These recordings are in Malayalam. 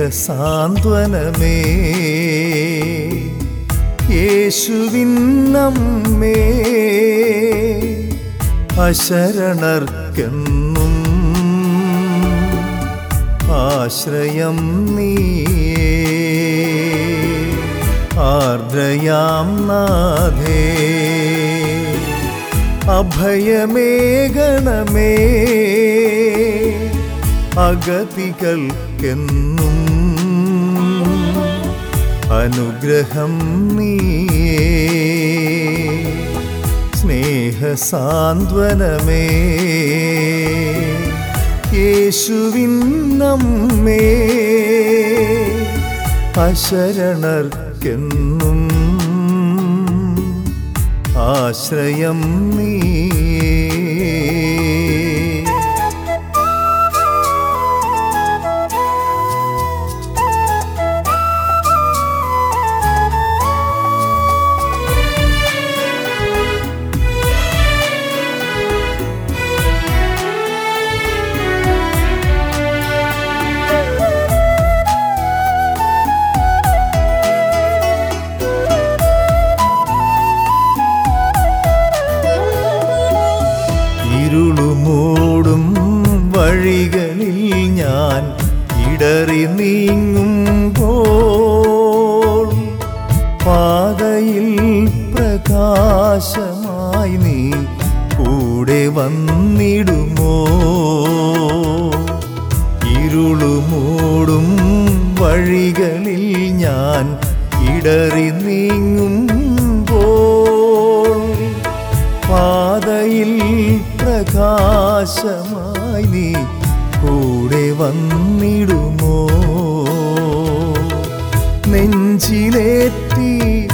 സ്നേഹസാന്ത്വനമേ യേശുവിന്നമ്മേ അശരണർക്കെന്നും ആശ്രയം നീയേ ആർദ്രയാം നാഥേ അഭയമേകണമേ അഗതികൾക്കെന്നും അനുഗ്രഹം നീയേ സ്നേഹസാന്ത്വനമേ യേശുവിന്നമ്മേ അശരണർക്കെന്നും ആശ്രയം നീയേ ഇരുളുമൂടും വഴികളിൽ ഞാൻ ഇടറി നീങ്ങുമ്പോൾ പാതയിൽ പ്രകാശമായി നീ കൂടെ വന്നിടുമോ ഇരുളുമൂടും വഴികളിൽ ഞാൻ ഇടറി നീങ്ങുമ്പോൾ പാതയിൽ പ്രകാശമായി നീ കൂടെ വന്നിടുമോ നെഞ്ചിലേറ്റി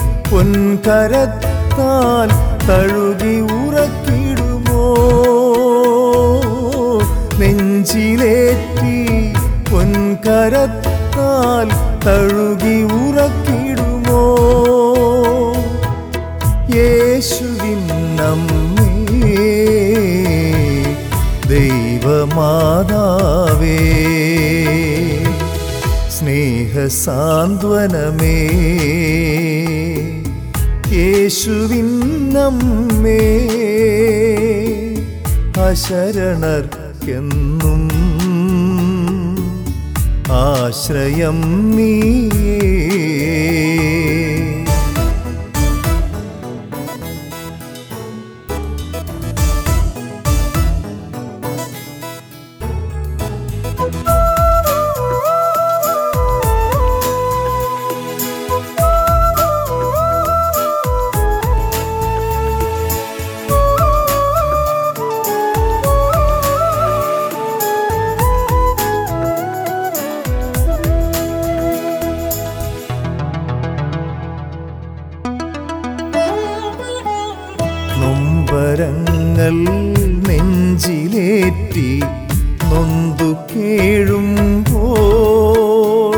പൊൻകരത്താൽ തഴുകി ഉറക്കിടുമോ നെഞ്ചിലേറ്റി പൊൻകരത്താൽ തഴുകി ഉറക്കിടുമോ യേശുവിൻ നമ്മേ ദൈവമാതാവേ സ്നേഹസാന്ത്വനമേ യേശുവിൻ നമ്മേ അശരണർക്കെന്നും ആശ്രയം നീയേ നൊമ്പരങ്ങൾ നെഞ്ചിലേറ്റി നൊന്തു കേഴുമ്പോൾ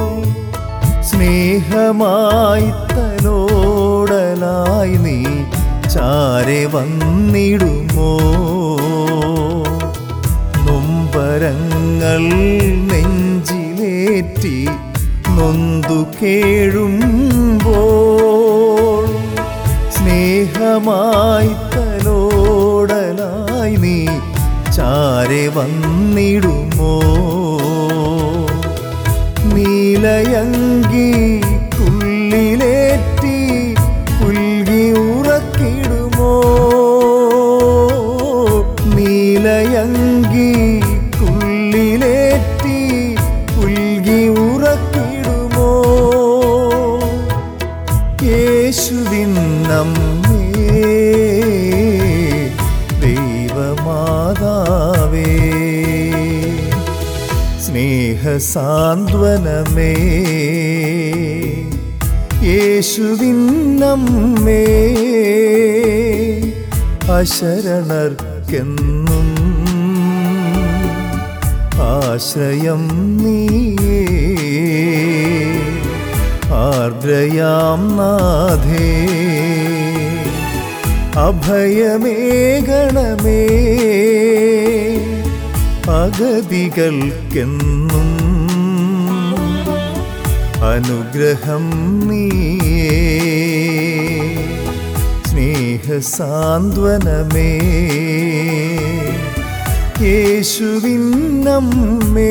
സ്നേഹമായി തലോടലായി നീ ചാരെ വന്നിടുമോ നൊമ്പരങ്ങൾ നെഞ്ചിലേറ്റി നൊന്തു കേഴുമ്പോൾ സ്നേഹമായി തലോടലായി നീ ചാരെ വന്നിടുമോ നീലയങ്കി കുള്ളിലേറ്റി പുൽകി ഉറക്കിടുമോ നീലയങ്കി കുള്ളിലേറ്റി പുൽകി ഉറക്കിടുമോ യേശുവിൻ നമ്മേ ദൈവമാതാവേ സ്നേഹസാന്ത്വനമേ യേശുവിൻ നമ്മേ അശരണർക്കെന്നും ആശ്രയം നീയേ ആർദ്രയാം നാഥേ അഭയമേകണമേ അഗതികൾക്കെന്നും അനുഗ്രഹം നീയേ സ്നേഹസാന്ത്വനമേ യേശുവിന്നമ്മേ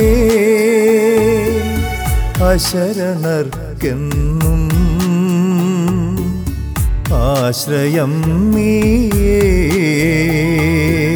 അശരണർക്കെന്നും ആശ്രയം നീയേ